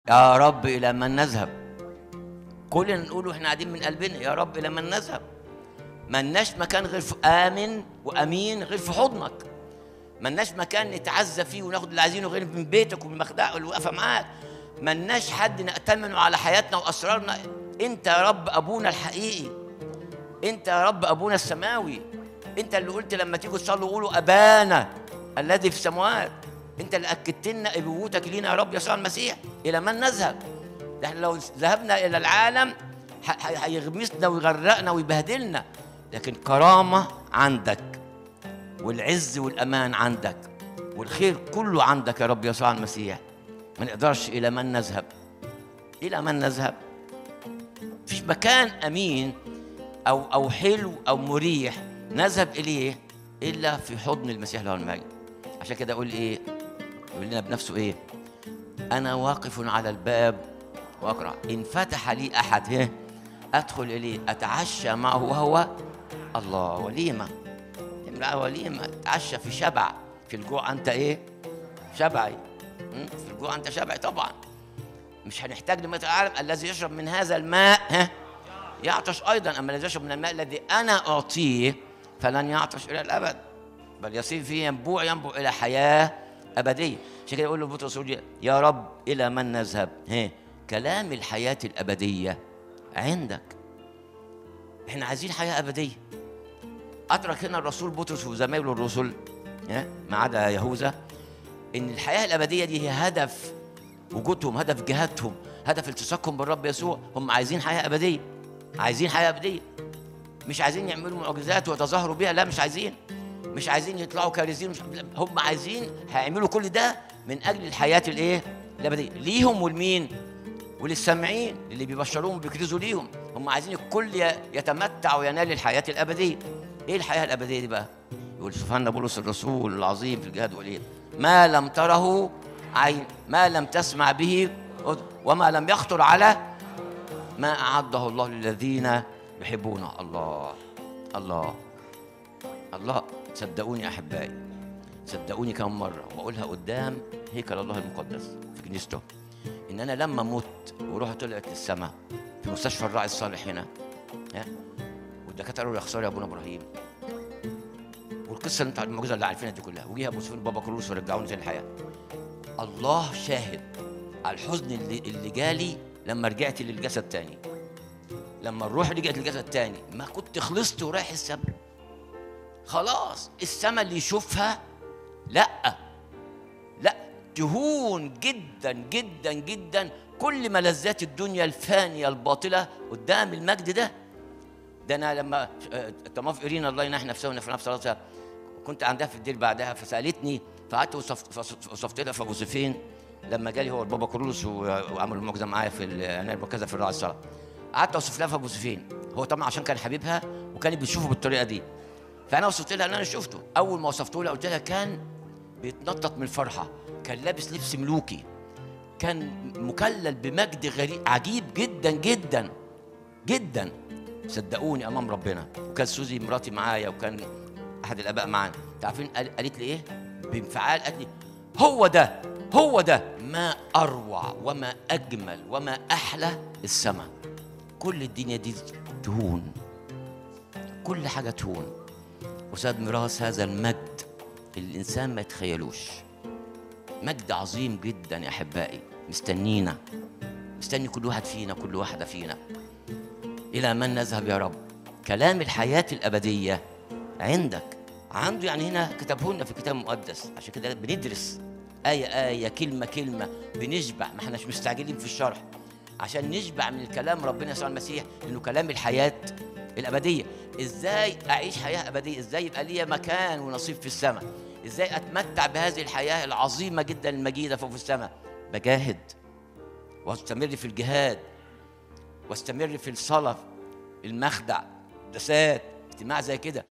يا رب الى من نذهب كلنا نقول احنا قاعدين من قلبنا يا رب الى من نذهب ملناش مكان غير في امن وامين غير في حضنك ملناش مكان نتعزى فيه وناخد اللي عايزينه غير من بيتك ومن مخدعك واللي واقفه معاك ملناش حد نأتمنه على حياتنا واسرارنا انت يا رب ابونا الحقيقي انت يا رب ابونا السماوي انت اللي قلت لما تيجوا تصلوا قولوا ابانا الذي في السماوات انت اللي اكدت لنا ابوتك لينا يا رب يسوع المسيح الى من نذهب ده احنا لو ذهبنا الى العالم ح- ح- هيغمسنا ويغرقنا ويبهدلنا لكن كرامه عندك والعز والامان عندك والخير كله عندك يا رب يسوع المسيح ما نقدرش الى من نذهب الى من نذهب مفيش مكان امين او او حلو او مريح نذهب اليه الا في حضن المسيح له المجد عشان كده اقول ايه يقول لنا بنفسه ايه انا واقف على الباب واقرع ان فتح لي احد ها ادخل اليه اتعشى معه وهو الله وليمه امراه وليمه اتعشى في شبع في الجوع انت ايه شبعي م? في الجوع انت شبعي طبعا مش هنحتاج لماء العالم الذي يشرب من هذا الماء ها يعطش ايضا اما الذي يشرب من الماء الذي انا اعطيه فلن يعطش الى الابد بل يصير فيه ينبوع ينبوع الى حياه ابديه عشان كده يقول له بطرس الرسول يا رب الى من نذهب ها كلام الحياه الابديه عندك احنا عايزين حياه ابديه ادرك هنا الرسول بطرس وزمايله الرسل ها، ما عدا يهوذا ان الحياه الابديه دي هي هدف وجودهم هدف جهادهم هدف التصاقهم بالرب يسوع هم عايزين حياه ابديه عايزين حياه ابديه مش عايزين يعملوا معجزات ويتظاهروا بيها لا مش عايزين مش عايزين يطلعوا كارثين مش لا، هم عايزين هيعملوا كل ده من اجل الحياه الايه الابديه ليهم ولمين وللسامعين اللي بيبشروهم وبيكرزوا ليهم هم عايزين الكل ي- يتمتع وينال الحياه الابديه ايه الحياه الابديه دي بقى يقول سبحان بولس الرسول العظيم في الجهاد والايه ما لم تره عين ما لم تسمع به أذن، وما لم يخطر على ما أعده الله للذين يحبونه الله الله الله صدقوني أحبائي صدقوني كم مرة وأقولها قدام هيكل الله المقدس في كنيسته إن أنا لما مت وروحي طلعت للسماء في مستشفى الراعي الصالح هنا ها والدكاترة قالوا يا خسارة يا أبونا إبراهيم والقصة اللي انتوا المعجزة اللي عارفينها دي كلها وجه أبو سفيان بابا كرولوس ورجعوني تاني الحياة الله شاهد على الحزن اللي, اللي جالي لما رجعت للجسد تاني لما الروح رجعت للجسد تاني ما كنت خلصت ورايح السما خلاص السما اللي يشوفها لا لا تهون جدا جدا جدا كل ملذات الدنيا الفانية الباطلة قدام المجد ده ده انا لما آه، طماف ايرينا الله ينح نفسها في نفس راسها كنت عندها في الدير بعدها فسالتني فقعدت وصفت فص- وصفت لها في ابو سيفين لما جالي هو البابا كرولوس و- وعمل المعجزه معايا في العنايه المركزه في الراعي الصلاه قعدت اوصف لها في ابو سيفين هو طبعا عشان كان حبيبها وكان بتشوفه بالطريقه دي فانا وصفت لها ان انا شفته اول ما وصفته لها قلت لها كان بيتنطط من الفرحه كان لابس لبس ملوكي كان مكلل بمجد غريب عجيب جدا جدا جدا صدقوني امام ربنا وكان سوزي مراتي معايا وكان احد الاباء معانا تعرفين قال- قالت لي ايه بانفعال قالت لي هو ده هو ده ما اروع وما اجمل وما احلى السماء كل الدنيا دي تهون كل حاجه تهون قصاد ميراث هذا المجد اللي الانسان ما يتخيلوش مجد عظيم جدا يا احبائي مستنينا مستني كل واحد فينا كل واحده فينا إلى من نذهب يا رب كلام الحياة الأبدية عندك عنده يعني هنا كتبه لنا في الكتاب المقدس عشان كده بندرس آية آية كلمة كلمة بنشبع ما احناش مستعجلين في الشرح عشان نشبع من الكلام ربنا يسوع المسيح لأنه كلام الحياة الأبدية إزاي أعيش حياة أبدية إزاي يبقى لي مكان ونصيب في السماء إزاي أتمتع بهذه الحياة العظيمة جدا المجيدة فوق في السماء بجاهد واستمر في الجهاد واستمر في الصلاة المخدع دسات اجتماع زي كده